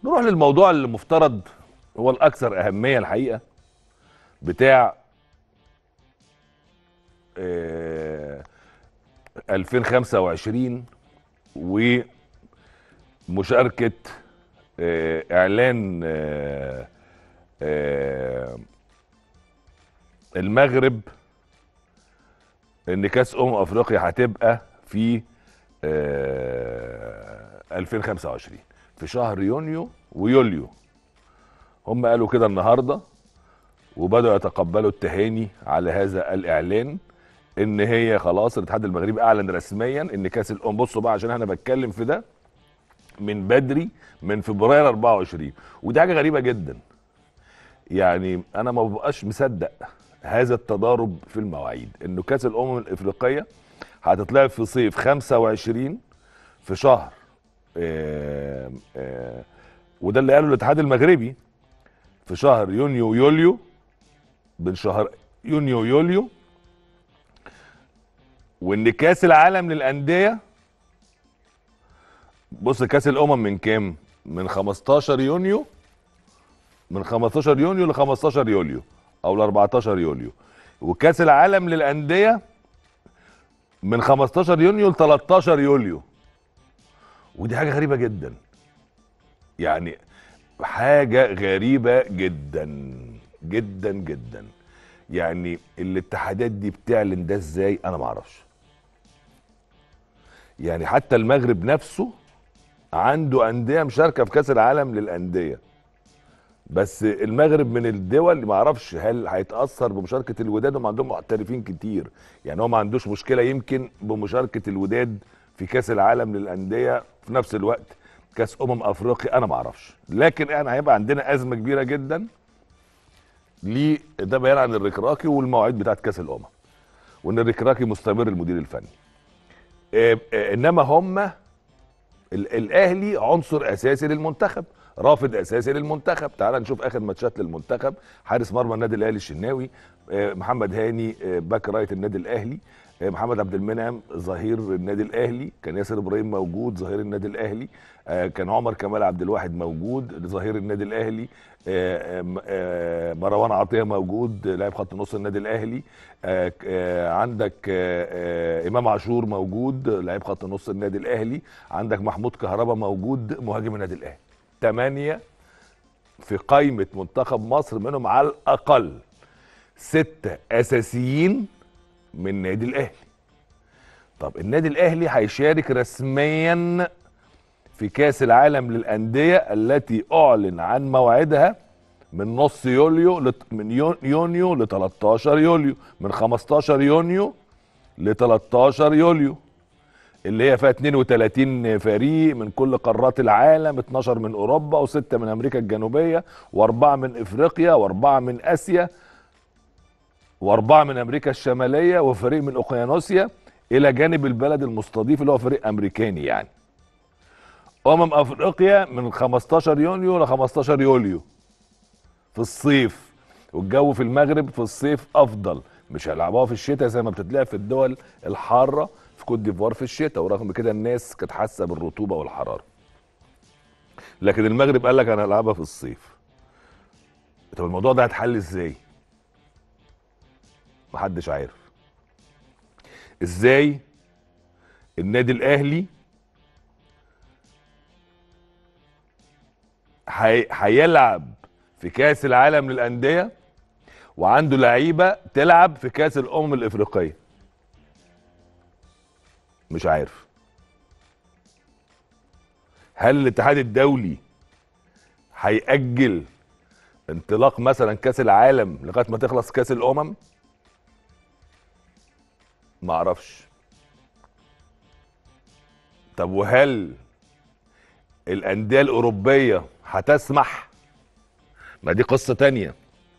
نروح للموضوع اللي مفترض هو الاكثر اهميه الحقيقه بتاع آه 2025 ومشاركه آه اعلان آه آه المغرب ان كاس امم افريقيا هتبقى في آه 2025 في شهر يونيو ويوليو هم قالوا كده النهارده وبداوا يتقبلوا التهاني على هذا الاعلان ان هي خلاص الاتحاد المغربي اعلن رسميا ان كاس الامم بصوا بقى عشان انا بتكلم في ده من بدري من فبراير 24 ودي حاجه غريبه جدا يعني انا ما ببقاش مصدق هذا التضارب في المواعيد انه كاس الامم الافريقيه هتتلعب في صيف 25 في شهر آه آه وده اللي قاله الاتحاد المغربي في شهر يونيو ويوليو بين شهر يونيو ويوليو وان كاس العالم للانديه بص كاس الامم من كام من 15 يونيو من 15 يونيو ل 15 يوليو او ل 14 يوليو وكاس العالم للانديه من 15 يونيو ل 13 يوليو ودي حاجه غريبه جدا يعني حاجه غريبه جدا جدا جدا يعني الاتحادات دي بتعلن ده ازاي انا ما اعرفش يعني حتى المغرب نفسه عنده انديه مشاركه في كاس العالم للانديه بس المغرب من الدول اللي ما اعرفش هل هيتاثر بمشاركه الوداد هم عندهم محترفين كتير يعني هو ما عندوش مشكله يمكن بمشاركه الوداد في كاس العالم للانديه في نفس الوقت كاس امم افريقيا انا ما اعرفش لكن احنا هيبقى عندنا ازمه كبيره جدا ليه ده بيان عن الركراكي والمواعيد بتاعت كاس الامم وان الركراكي مستمر المدير الفني آه آه انما هم الاهلي عنصر اساسي للمنتخب رافض اساسي للمنتخب تعال نشوف اخر ماتشات للمنتخب حارس مرمى النادي الاهلي الشناوي آه محمد هاني باك رايت النادي الاهلي محمد عبد المنعم ظهير النادي الاهلي كان ياسر ابراهيم موجود ظهير النادي الاهلي كان عمر كمال عبد الواحد موجود ظهير النادي الاهلي مروان عطيه موجود لاعب خط نص النادي الاهلي عندك امام عاشور موجود لاعب خط نص النادي الاهلي عندك محمود كهربا موجود مهاجم النادي الاهلي ثمانيه في قائمه منتخب مصر منهم على الاقل سته اساسيين من النادي الاهلي طب النادي الاهلي هيشارك رسميا في كاس العالم للانديه التي اعلن عن موعدها من نص يوليو لت... من يونيو ل 13 يوليو من 15 يونيو ل 13 يوليو اللي هي فيها 32 فريق من كل قارات العالم 12 من اوروبا و6 من امريكا الجنوبيه واربعه من افريقيا واربعه من اسيا واربعه من امريكا الشماليه وفريق من اوقيانوسيا الى جانب البلد المستضيف اللي هو فريق امريكاني يعني امم افريقيا من 15 يونيو ل 15 يوليو في الصيف والجو في المغرب في الصيف افضل مش هيلعبوها في الشتاء زي ما بتتلعب في الدول الحاره في كوت ديفوار في الشتاء ورغم كده الناس كانت حاسه بالرطوبه والحراره لكن المغرب قال لك انا هلعبها في الصيف طب الموضوع ده هيتحل ازاي محدش عارف ازاي النادي الاهلي هيلعب في كاس العالم للانديه وعنده لعيبه تلعب في كاس الامم الافريقيه مش عارف هل الاتحاد الدولي هيأجل انطلاق مثلا كاس العالم لغايه ما تخلص كاس الامم ما اعرفش طب وهل الانديه الاوروبيه هتسمح ما دي قصه تانية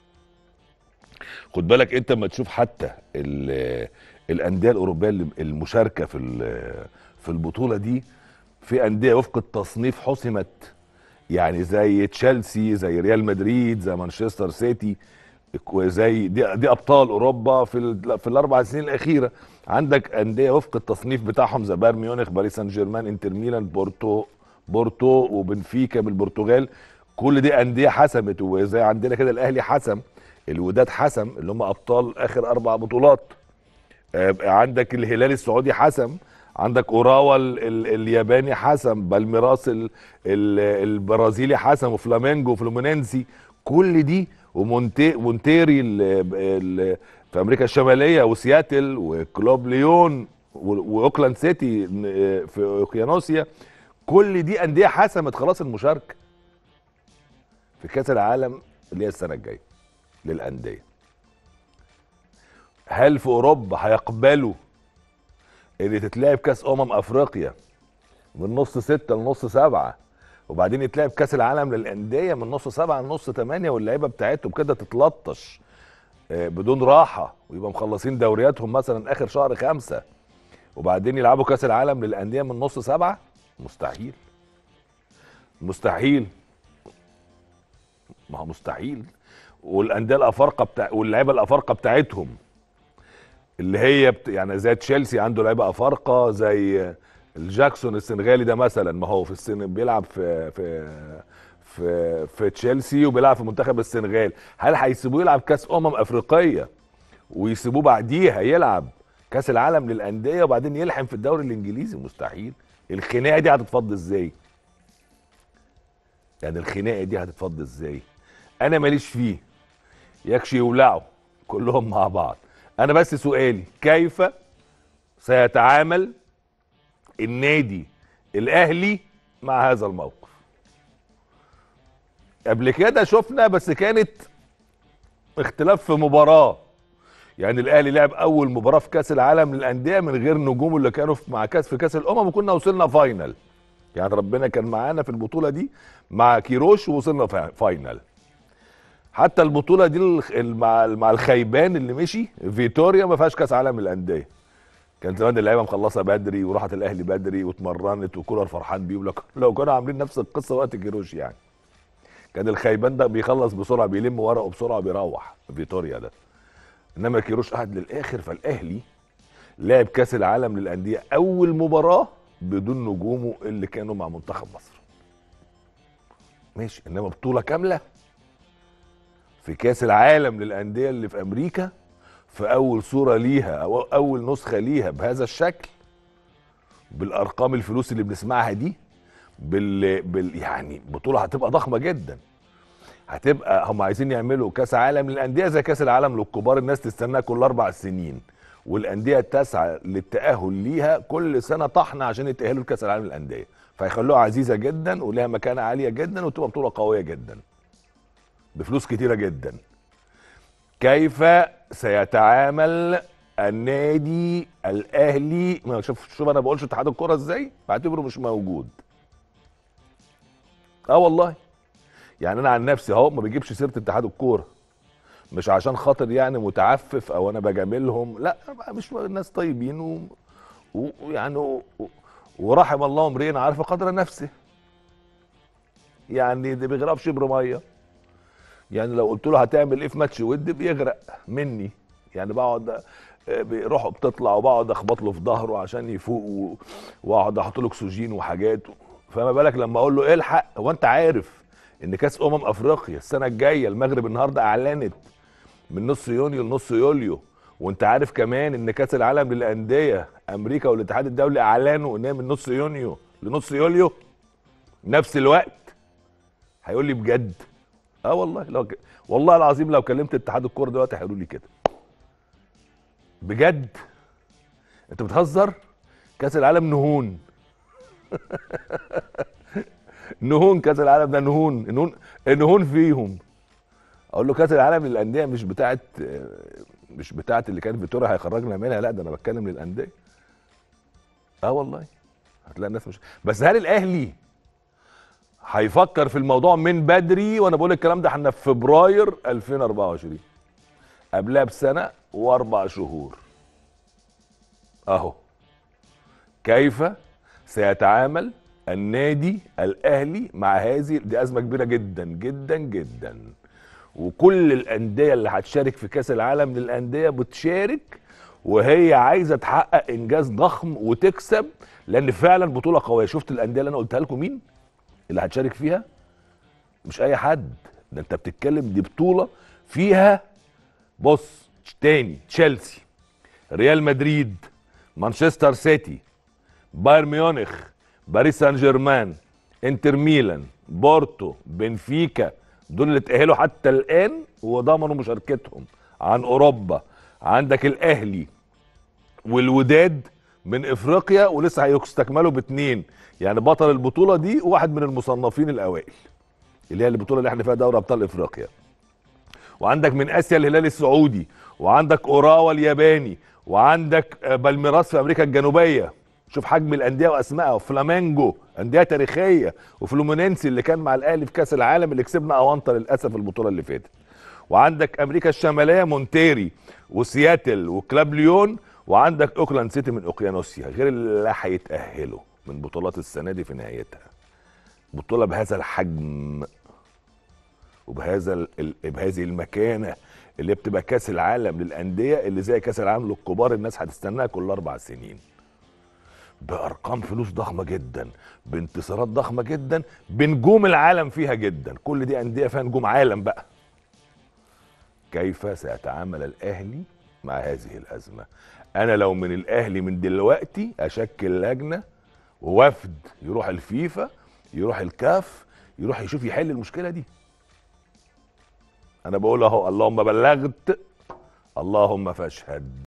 خد بالك انت لما تشوف حتى الانديه الاوروبيه المشاركه في في البطوله دي في انديه وفق التصنيف حسمت يعني زي تشيلسي زي ريال مدريد زي مانشستر سيتي زي دي, دي ابطال اوروبا في في الاربع سنين الاخيره عندك انديه وفق التصنيف بتاعهم زي بايرن ميونخ باريس سان جيرمان انتر ميلان بورتو بورتو وبنفيكا من البرتغال كل دي انديه حسمت وزي عندنا كده الاهلي حسم الوداد حسم اللي هم ابطال اخر اربع بطولات آه، عندك الهلال السعودي حسم عندك اوراوا ال ال الياباني حسم بالميراس ال ال البرازيلي حسم وفلامينجو وفلومينينسي كل دي ومونتي مونتيري ال ال في امريكا الشماليه وسياتل وكلوب ليون و- واوكلاند سيتي آه، في اوكيانوسيا كل دي انديه حسمت خلاص المشاركه في كاس العالم اللي هي السنه الجايه للانديه هل في اوروبا هيقبلوا ان تتلعب كاس امم افريقيا من نص ستة لنص سبعة وبعدين يتلعب كاس العالم للانديه من نص سبعة لنص ثمانية واللعيبه بتاعتهم كده تتلطش آه، بدون راحه ويبقى مخلصين دورياتهم مثلا اخر شهر خمسة وبعدين يلعبوا كاس العالم للانديه من نص سبعة مستحيل مستحيل ما هو مستحيل والانديه الافارقه بتاع واللعيبه الافارقه بتاعتهم اللي هي بت... يعني زي تشيلسي عنده لعيبه افارقه زي الجاكسون السنغالي ده مثلا ما هو في السن بيلعب في في في في تشيلسي وبيلعب في منتخب السنغال هل هيسيبوه يلعب كاس امم افريقيه ويسيبوه بعديها يلعب كاس العالم للانديه وبعدين يلحم في الدوري الانجليزي مستحيل الخناقه دي هتتفض ازاي يعني الخناقه دي هتتفض ازاي انا ماليش فيه يكشي يولعوا كلهم مع بعض انا بس سؤالي كيف سيتعامل النادي الاهلي مع هذا الموقف قبل كده شفنا بس كانت اختلاف في مباراه يعني الاهلي لعب اول مباراه في كاس العالم للانديه من غير نجومه اللي كانوا في مع كاس في كاس الامم وكنا وصلنا فاينل يعني ربنا كان معانا في البطوله دي مع كيروش ووصلنا فا- فاينل حتى البطوله دي الخ- مع مع الخيبان اللي مشي فيتوريا ما فيهاش كاس عالم للانديه كان زمان اللعيبه مخلصه بدري وراحت الاهلي بدري واتمرنت وكولر فرحان بيهم لو- لو كانوا عاملين نفس القصه وقت كيروش يعني كان الخيبان ده بيخلص بسرعه بيلم ورقه بسرعه بيروح فيتوريا ده انما كيروش قعد للاخر فالاهلي لعب كاس العالم للانديه اول مباراه بدون نجومه اللي كانوا مع منتخب مصر ماشي انما بطوله كامله في كاس العالم للانديه اللي في امريكا في اول صوره ليها او اول نسخه ليها بهذا الشكل بالارقام الفلوس اللي بنسمعها دي بال, بال يعني بطوله هتبقى ضخمه جدا هتبقى هم عايزين يعملوا كاس عالم للانديه زي كاس العالم للكبار الناس تستناها كل اربع سنين والانديه تسعى للتاهل ليها كل سنه طحن عشان يتاهلوا لكاس العالم للانديه فيخلوها عزيزه جدا ولها مكانه عاليه جدا وتبقى بطوله قويه جدا بفلوس كتيره جدا كيف سيتعامل النادي الاهلي ما شوف شوف انا بقولش اتحاد الكره ازاي بعتبره مش موجود اه والله يعني انا عن نفسي اهو ما بجيبش سيره اتحاد الكوره مش عشان خاطر يعني متعفف او انا بجاملهم لا مش ناس طيبين و- و- ويعني و- و- ورحم الله امرئ عارف قدر نفسه يعني ده بيغرق في شبر ميه يعني لو قلت له هتعمل ايه في ماتش ود بيغرق مني يعني بقعد آه، روحه بتطلع وبقعد اخبط له في ظهره عشان يفوق و- واقعد احط له اكسجين وحاجات فما بالك لما اقول له الحق هو انت عارف ان كاس امم افريقيا السنه الجايه المغرب النهارده اعلنت من نص يونيو لنص يوليو وانت عارف كمان ان كاس العالم للانديه امريكا والاتحاد الدولي اعلنوا ان هي من نص يونيو لنص يوليو نفس الوقت هيقول لي بجد اه والله لو ك... والله العظيم لو كلمت اتحاد الكوره دلوقتي هيقولوا لي كده بجد انت بتهزر كاس العالم نهون نهون كاس العالم ده نهون نهون نهون فيهم اقول له كاس العالم للانديه مش بتاعت مش بتاعت اللي كان فيتوريا هيخرجنا منها لا ده انا بتكلم للانديه اه والله هتلاقي الناس مش بس هل الاهلي هيفكر في الموضوع من بدري وانا بقول الكلام ده احنا في فبراير 2024 قبلها بسنه واربع شهور اهو كيف سيتعامل النادي الاهلي مع هذه دي ازمه كبيره جدا جدا جدا وكل الانديه اللي هتشارك في كاس العالم للانديه بتشارك وهي عايزه تحقق انجاز ضخم وتكسب لان فعلا بطوله قويه شفت الانديه اللي انا قلتها لكم مين اللي هتشارك فيها مش اي حد ده انت بتتكلم دي بطوله فيها بص تاني تشيلسي ريال مدريد مانشستر سيتي بايرن ميونخ باريس سان جيرمان انتر ميلان بورتو بنفيكا دول اللي اتأهلوا حتى الآن وضمنوا مشاركتهم عن أوروبا عندك الأهلي والوداد من افريقيا ولسه هيستكملوا باتنين يعني بطل البطوله دي واحد من المصنفين الاوائل اللي هي البطوله اللي احنا فيها دوري ابطال افريقيا وعندك من اسيا الهلال السعودي وعندك اوراوا الياباني وعندك آه، بالميراس في امريكا الجنوبيه شوف حجم الانديه واسمائها وفلامينجو انديه تاريخيه وفلومينينسي اللي كان مع الاهلي في كاس العالم اللي كسبنا اونطه للاسف البطوله اللي فاتت وعندك امريكا الشماليه مونتيري وسياتل وكلاب ليون وعندك اوكلاند سيتي من اوقيانوسيا غير اللي هيتاهلوا من بطولات السنه دي في نهايتها بطوله بهذا الحجم وبهذا ال- ال- بهذه المكانه اللي بتبقى كاس العالم للانديه اللي زي كاس العالم للكبار الناس هتستناها كل اربع سنين بارقام فلوس ضخمه جدا بانتصارات ضخمه جدا بنجوم العالم فيها جدا كل دي انديه فيها نجوم عالم بقى كيف سيتعامل الاهلي مع هذه الازمه انا لو من الاهلي من دلوقتي اشكل لجنه ووفد يروح الفيفا يروح الكاف يروح يشوف يحل المشكله دي انا بقول اهو اللهم بلغت اللهم فاشهد